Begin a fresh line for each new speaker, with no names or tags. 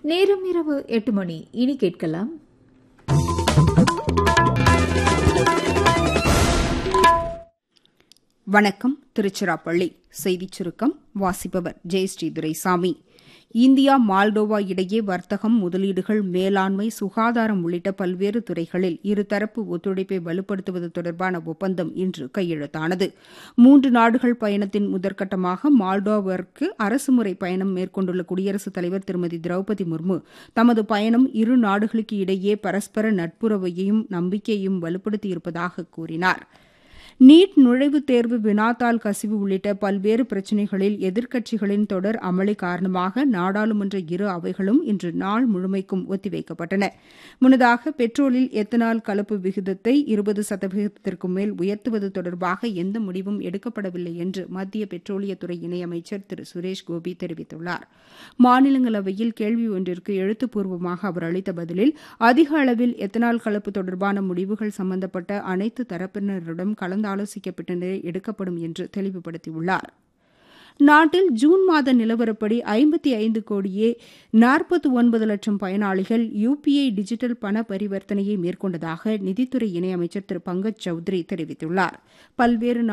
நேரம் இரவு எட்டு மணி இனி கேட்கலாம்
வணக்கம் திருச்சிராப்பள்ளி செய்திச் சுருக்கம் வாசிப்பவர் ஜெயஸ்ரீ துரைசாமி இந்தியா மால்டோவா இடையே வர்த்தகம் முதலீடுகள் மேலாண்மை சுகாதாரம் உள்ளிட்ட பல்வேறு துறைகளில் இருதரப்பு ஒத்துழைப்பை வலுப்படுத்துவது தொடர்பான ஒப்பந்தம் இன்று கையெழுத்தானது மூன்று நாடுகள் பயணத்தின் முதற்கட்டமாக மால்டோவிற்கு அரசுமுறை பயணம் மேற்கொண்டுள்ள குடியரசுத் தலைவர் திருமதி திரௌபதி முர்மு தமது பயணம் இரு நாடுகளுக்கு இடையே பரஸ்பர நட்புறவையும் நம்பிக்கையையும் வலுப்படுத்தியிருப்பதாக கூறினாா் நீட் நுழைவுத் தேர்வு வினாத்தாள் கசிவு உள்ளிட்ட பல்வேறு பிரச்சினைகளில் எதிர்க்கட்சிகளின் தொடர் அமளி காரணமாக நாடாளுமன்ற இரு அவைகளும் இன்று நாள் முழுமைக்கும் ஒத்திவைக்கப்பட்டன முன்னதாக பெட்ரோலில் எத்தனால் கலப்பு விகிதத்தை இருபது சதவீதத்திற்கு மேல் உயர்த்துவது தொடர்பாக எந்த முடிவும் எடுக்கப்படவில்லை என்று மத்திய பெட்ரோலியத்துறை இணையமைச்சர் திரு சுரேஷ் கோபி தெரிவித்துள்ளார் மாநிலங்களவையில் கேள்வி ஒன்றிற்கு எழுத்துப்பூர்வமாக அவர் அளித்த பதிலில் அதிக அளவில் எத்தனால் கலப்பு தொடர்பான முடிவுகள் சம்பந்தப்பட்ட அனைத்து தரப்பினரிடம் கலந்து ஆலோசிக்க பின்னரே எடுக்கப்படும் என்று தெளிவுபடுத்தியுள்ளார் நாட்டில் ஜூன் மாத நிலவரப்படி ஐம்பத்தி ஐந்து கோடியே நாற்பத்தி ஒன்பது லட்சம் பயனாளிகள் யுபிஐ டிஜிட்டல் பண பரிவர்த்தனையை மேற்கொண்டதாக நிதித்துறை இணையமைச்சர் திரு பங்கஜ் சௌத்ரி தெரிவித்துள்ளார் பல்வேறு